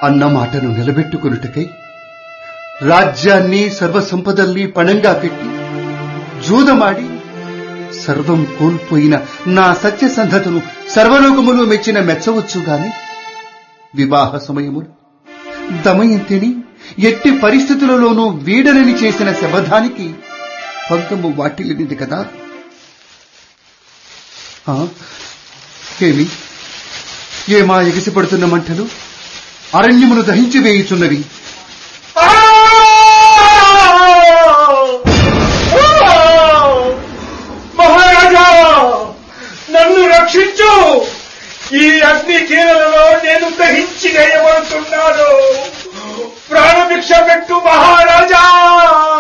అన్న మాటను నిలబెట్టుకున్నటకై రాజ్యాన్ని సర్వసంపదల్ని పణంగా పెట్టి జూదమాడి సర్వం కోల్పోయిన నా సత్యసంధతను సర్వలోకములు మెచ్చిన మెచ్చవచ్చు గాని వివాహ సమయములు దమయంతిని ఎట్టి పరిస్థితులలోనూ వీడనని చేసిన శబదానికి పంకము వాటిల్లింది కదా ఆ, ఏమి ఏమా ఎగిసిపడుతున్న మంటలు అరణ్యమును దహించి వేయుచున్నవి మహారాజా నన్ను రక్షించు ఈ అగ్ని కీలలో నేను దహించి వేయబడుతున్నాను ప్రాణభిక్ష పెట్టు మహారాజా